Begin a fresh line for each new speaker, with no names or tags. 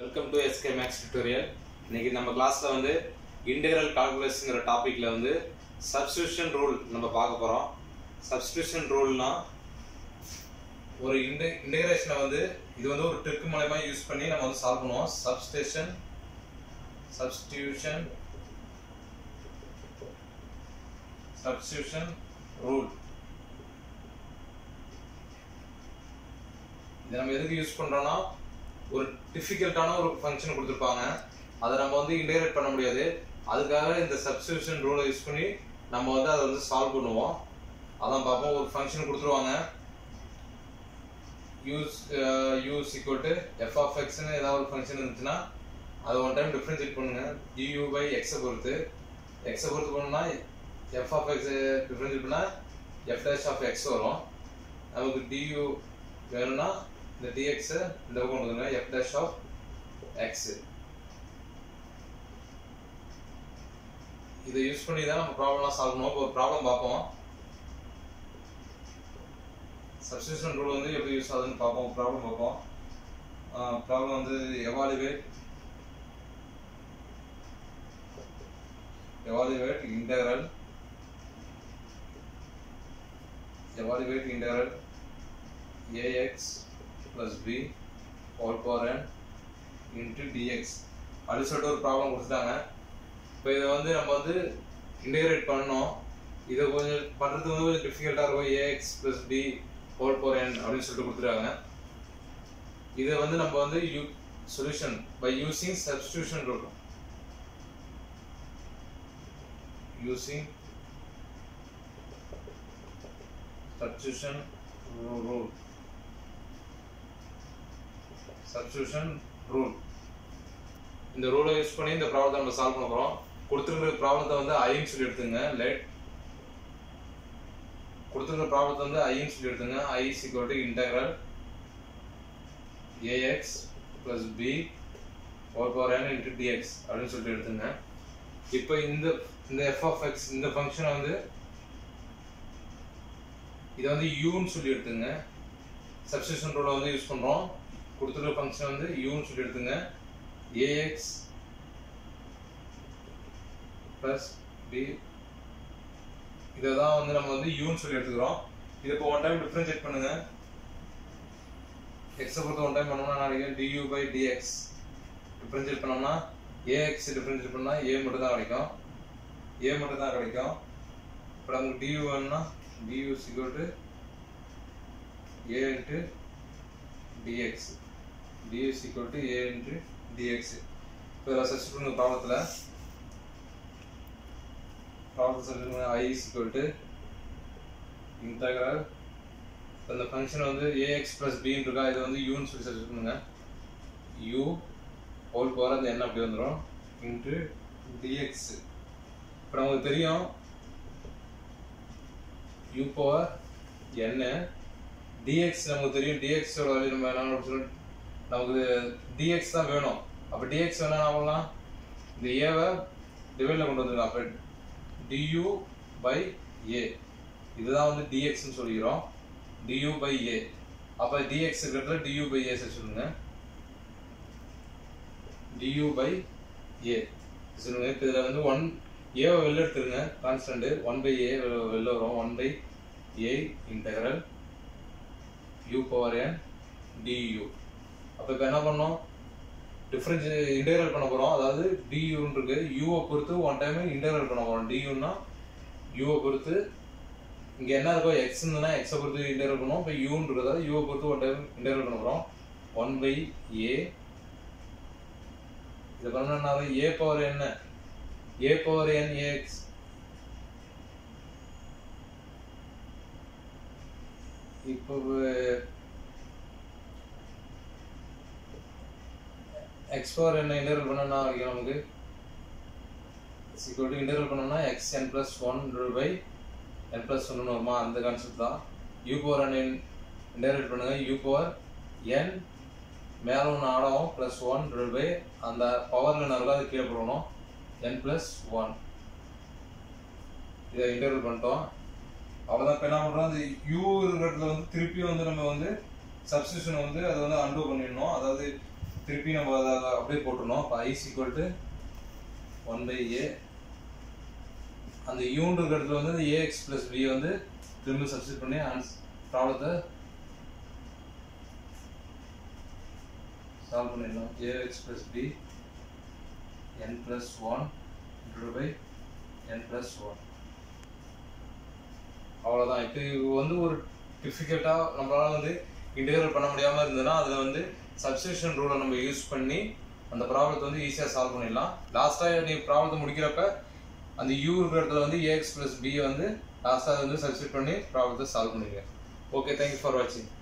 welcome to SK maths tutorial இன்னைக்கு நம்ம கிளாஸ்ல வந்து இன்டெகிரல் கால்குலஸ்ங்கிற டாபிக்ல வந்து சப்ஸ்டியூஷன் ரூல் நம்ம பார்க்க போறோம் சப்ஸ்டியூஷன் ரூல்னா ஒரு இன்டெ இன்டெகிரேஷனை வந்து இது வந்து ஒரு ட்ரிக் மூலமா யூஸ் பண்ணி நம்ம வந்து சால்வ் பண்ணுவோம் சப்ஸ்டேஷன் சப்ஸ்டியூஷன் சப்ஸ்டியூஷன் ரூல் இதை நம்ம எதுக்கு யூஸ் பண்றோம்னா ஒரு டிஃபிகல்ட்டான ஒரு ஃபங்க்ஷன் கொடுத்துருப்பாங்க அதை நம்ம வந்து இன்டெகிரேட் பண்ண முடியாது அதுக்காக இந்த சப்ஸ்டியூஷன் ரூலை யூஸ் பண்ணி நம்ம வந்து அதை வந்து சால்வ் பண்ணுவோம் அதான் பார்ப்போம் ஒரு ஃபங்க்ஷன் கொடுத்துருவாங்க use use equal to f of எக்ஸ்னு ஏதாவது ஒரு ஃபங்க்ஷன் இருந்துச்சுன்னா அதை ஒன் டைம் டிஃப்ரென்ஷியேட் பண்ணுங்க டியூ பை எக்ஸை பொறுத்து எக்ஸை பொறுத்து பண்ணோம்னா எஃப் ஆஃப் எக்ஸ் டிஃப்ரென்ஷியேட் பண்ணால் எஃப் டேஷ் ஆஃப் எக்ஸ் வரும் நமக்கு டியூ வேணும்னா இந்த டிஎக்ஸை இந்த பக்கம் கொண்டு வந்துருங்க எஃப் டேஷ் ஆஃப் எக்ஸ் இதை யூஸ் பண்ணி தான் நம்ம ப்ராப்ளம்லாம் சால்வ் பண்ணுவோம் இப்போ ஒரு ப்ராப்ளம் பார்ப்போம் சப்ஸ்டியூஷன் ரூல் வந்து எப்படி யூஸ் ஆகுதுன்னு பார்ப்போம் ப்ராப்ளம் பார்ப்போம் ப்ராப்ளம் வந்து evaluate evaluate integral evaluate integral ax plus b whole power n into dx அப்படி சொல்லிட்டு ஒரு ப்ராப்ளம் கொடுத்துட்டாங்க இப்போ இதை வந்து நம்ம வந்து இன்டெகிரேட் பண்ணோம் இதை கொஞ்சம் பண்ணுறது வந்து கொஞ்சம் டிஃபிகல்ட்டாக இருக்கும் ax plus b whole power n அப்படின்னு சொல்லிட்டு கொடுத்துருக்காங்க இதை வந்து நம்ம வந்து u solution by using substitution rule using substitution rule substitution rule இந்த ரூலை யூஸ் பண்ணி இந்த ப்ராப்ளத்தை நம்ம சால்வ் பண்ண போறோம் கொடுத்துருக்கிற ப்ராப்ளத்தை வந்து ஐன்னு சொல்லி எடுத்துங்க லைட் கொடுத்துருக்கிற ப்ராப்ளத்தை வந்து ஐன்னு சொல்லி எடுத்துங்க I is equal to integral ax plus b whole power n into dx அப்படின்னு சொல்லிட்டு எடுத்துங்க இப்போ இந்த இந்த எஃப் ஆஃப் எக்ஸ் இந்த ஃபங்க்ஷனை வந்து இதை வந்து யூன்னு சொல்லி எடுத்துங்க சப்ஸ்டியூஷன் ரூலை வந்து யூஸ் பண்ணுறோம் கொடுத்துருக்க ஃபங்க்ஷன் வந்து யூன்னு சொல்லி எடுத்துங்க ஏஎக்ஸ் ப்ளஸ் பி இதை தான் வந்து நம்ம வந்து யூன்னு சொல்லி எடுத்துக்கிறோம் இது இப்போ ஒன் டைம் டிஃப்ரென்ஷியேட் பண்ணுங்க எக்ஸை பொறுத்து ஒன் டைம் பண்ணோம்னா நாளைக்கு டியூ பை டிஎக்ஸ் டிஃப்ரென்ஷியேட் பண்ணோம்னா ஏஎக்ஸ் டிஃப்ரென்ஷியேட் பண்ணால் ஏ மட்டும் தான் கிடைக்கும் ஏ மட்டும் தான் கிடைக்கும் இப்போ நமக்கு டியூ வேணும்னா du is equal to a into dx du is equal to a into dx இப்போ இதில் சர்ச் பண்ணுங்க ப்ராப்ளத்தில் ப்ராப்ளத்தை சர்ச் பண்ணுங்க ஐ சிக்வல் டு இன்டகரல் இந்த ஃபங்க்ஷன் வந்து ஏஎக்ஸ் ப்ளஸ் பின்னு இருக்கா இதை வந்து யூன்னு சொல்லி சர்ச் பண்ணுங்க யூ ஹோல் பவர் அந்த என்ன அப்படி வந்துடும் இன்ட்டு டிஎக்ஸ் இப்போ நமக்கு தெரியும் யூ பவர் என்ன டிஎக்ஸ் நமக்கு தெரியும் டிஎக்ஸோட வேல்யூ நம்ம என்ன சொல்லி நமக்கு டிஎக்ஸ் தான் வேணும் அப்போ டிஎக்ஸ் வேணா என்ன பண்ணலாம் இந்த ஏவை டிவைடில் கொண்டு வந்துடலாம் அப்போ டியூ பை ஏ இதுதான் வந்து டிஎக்ஸ்னு சொல்லிக்கிறோம் டியூ பை ஏ அப்போ டிஎக்ஸ் இருக்கிறதுல டியூ பை ஏ சொல்லுங்க du by a சொல்லுங்க இப்போ இதில் வந்து ஒன் ஏவை வெளில எடுத்துருங்க கான்ஸ்டன்ட் ஒன் பை ஏ வெளில வரும் one by a integral u power n du அப்போ இப்போ என்ன பண்ணோம் டிஃப்ரென்ஸ் இன்டெகிரல் பண்ண போகிறோம் அதாவது டியூன்னு இருக்கு யூவை பொறுத்து ஒன் டைம் இன்டெகிரல் பண்ண போகிறோம் டியூன்னா யூவை பொறுத்து இங்கே என்ன இருக்கோ எக்ஸ் இருந்ததுன்னா எக்ஸை பொறுத்து இன்டெகிரல் பண்ணுவோம் இப்போ யூன்னு இருக்கிறதால யூவை பொறுத்து ஒன் டைம் இன்டெகிரல் பண்ண போகிறோம் ஒன் பை ஏ இது பண்ணனால ஏ பவர் என்ன ஏ பவர் என் ஏஎக்ஸ் இப்போ எக்ஸ் பவர் என்ன இன்டர்வல் பண்ணனா வரைக்கும் நமக்கு ஈக்குவல் டு இன்டர்வல் பண்ணோம்னா x n plus one by n plus ஒன்று வருமா அந்த கான்செப்ட் தான் யூ பவர் என் இன்டர்வல் பண்ணுங்க யூ பவர் என் மேலே ஒன்று ஆடாகும் ப்ளஸ் ஒன் டிவைட் பை அந்த பவரில் என்ன இருக்கோ அது கீழே போடணும் என் ப்ளஸ் ஒன் இதை இன்டர்வல் பண்ணிட்டோம் அவ்வளோதான் இப்போ என்ன பண்ணுறோம் அந்த யூ இருக்கிறதுல வந்து திருப்பியும் வந்து நம்ம வந்து சப்ஸ்டியூஷன் வந்து அதை வந்து அண்டோ பண்ணிடணும் அதாவது திருப்பி நம்ம அதை அப்படியே போட்டுருணும் அப்போ I's equal to one by a அந்த யூன் இருக்கிற இடத்துல வந்து இந்த ஏஎக்ஸ் பிளஸ் பி வந்து திரும்ப சப்ஸ்டிட் பண்ணி ஆன்ஸ் ப்ராப்ளத்தை சால்வ் பண்ணிடலாம் ax plus b n plus one into by n plus one அவ்வளோதான் இப்போ இது வந்து ஒரு டிஃபிகல்ட்டாக நம்மளால வந்து இன்டெகிரல் பண்ண முடியாமல் இருந்ததுன்னா அதில் வந்து சப்ஸ்டியூஷன் ரூலை நம்ம யூஸ் பண்ணி அந்த ப்ராப்ளத்தை வந்து ஈஸியாக சால்வ் பண்ணிடலாம் லாஸ்ட்டாக நீ ப்ராப்ளத்தை முடிக்கிறப்ப அந்த யூ இருக்கிற இடத்துல வந்து ஏஎக்ஸ் ப்ளஸ் பி வந்து லாஸ்ட்டாக வந்து சப்ஸ்டியூட் பண்ணி ப்ராப்ளத்தை சால்வ் பண்ணிடுங்க ஓகே தேங்க்யூ ஃபார் வாட்சிங்